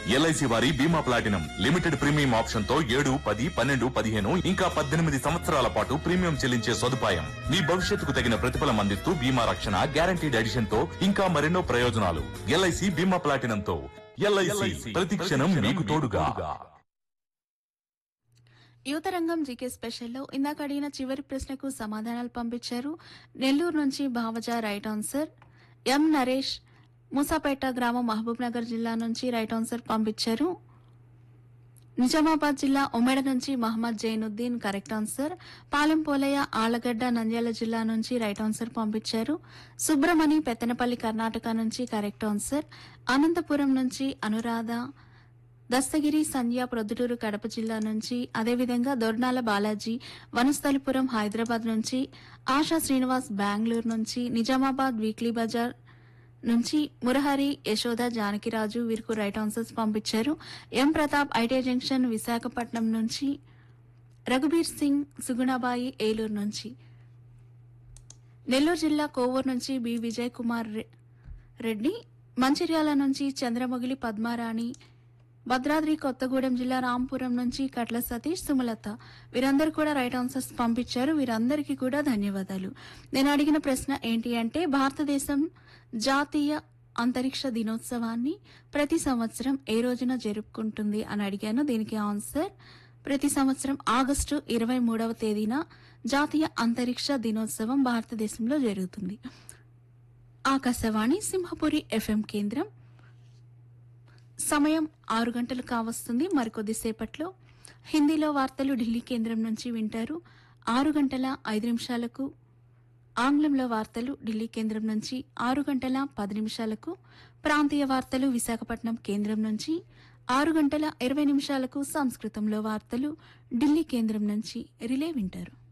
LIC వారి బీమా platinum limited premium option తో ఏడు పది పన్నెండు పదిహేను ఇంకా పద్దెనిమిది సంవత్సరాల పాటు ప్రీమియం చెల్లించే సదుపాయం మీ భవిష్యత్తుకు తగిన ప్రతిఫలం అందిస్తూ బీమా రక్షణ గ్యారంటీడ్ ఎడిషన్ తో ఇంకా మరెన్నో ప్రయోజనాలు ఎల్ఐసి బీమా ప్లాటినం తో ఎల్ఐసి ప్రతి క్షణం మీకు తోడుగా యువతరంగం జీకే స్పెషల్లో ఇందాక అడిగిన చివరి ప్రశ్నకు సమాధానాలు పంపించారు నెల్లూరు నుంచి Bhavaja right answer M Naresh Moosapet గ్రామం మహబూబ్ నగర్ జిల్లా నుంచి రైట్ ఆన్సర్ పంపించారు నిజామాబాద్ జిల్లా ఉమ్మడి నుంచి మహమ్మద్ జైనుద్దీన్ కరెక్ట్ ఆన్సర్ పాలెం పోలయ్య ఆళ్లగడ్డ నంద్యాల జిల్లా నుంచి రైట్ ఆన్సర్ పంపించారు సుబ్రమణి పెత్తనపల్లి కర్ణాటక నుంచి కరెక్ట్ ఆన్సర్ అనంతపురం నుంచి అనురాధ దస్తగిరి సంధ్య ప్రొద్దుటూరు కడప జిల్లా నుంచి అదేవిధంగా దొర్నాల బాలాజీ వనస్థలిపురం హైదరాబాద్ నుంచి ఆశా శ్రీనివాస్ బెంగళూరు నుంచి నిజామాబాద్ వీక్లీ బజార్ నుంచి మురహరి యశోద జానకిరాజు వీరికి రైట్ ఆన్సర్స్ పంపించారు M Pratap IT junction Visakhapatnam నుంచి రఘుబీర్ సింగ్ సుగుణబాయి ఏలూరు నుంచి నెల్లూరు జిల్లా కోవూరు నుంచి బి విజయ్ కుమార్ రె- రెడ్డి మంచిర్యాల నుంచి చంద్రమొగిలి పద్మారాణి భద్రాద్రి కొత్తగూడెం జిల్లా రాంపురం నుంచి కట్ల సతీష్ సుమలత వీరందరూ కూడా రైట్ ఆన్సర్స్ పంపించారు వీరందరికీ కూడా ధన్యవాదాలు నేను అడిగిన ప్రశ్న ఏంటి అంటే భారతదేశం జాతీయ అంతరిక్ష దినోత్సవాన్ని ప్రతి సంవత్సరం ఏ రోజున జరుపుకుంటుంది అని అడిగాను దీనికి ఆన్సర్ ప్రతి సంవత్సరం ఆగస్టు ఇరవై మూడవ తేదీన జాతీయ అంతరిక్ష దినోత్సవం భారతదేశంలో జరుగుతుంది ఆకాశవాణి సింహపురి ఎఫ్ఎం కేంద్రం సమయం ఆరు గంటలు కావస్తుంది మరికొద్దిసేపట్లో హిందీలో వార్తలు ఢిల్లీ కేంద్రం నుంచి వింటారు ఆరు గంటల ఐదు నిమిషాలకు ఆంగ్లంలో వార్తలు ఢిల్లీ కేంద్రం నుంచి ఆరు గంటల పది నిమిషాలకు ప్రాంతీయ వార్తలు విశాఖపట్నం కేంద్రం నుంచి ఆరు గంటల ఇరవై నిమిషాలకు సంస్కృతంలో వార్తలు ఢిల్లీ కేంద్రం నుంచి రిలే వింటారు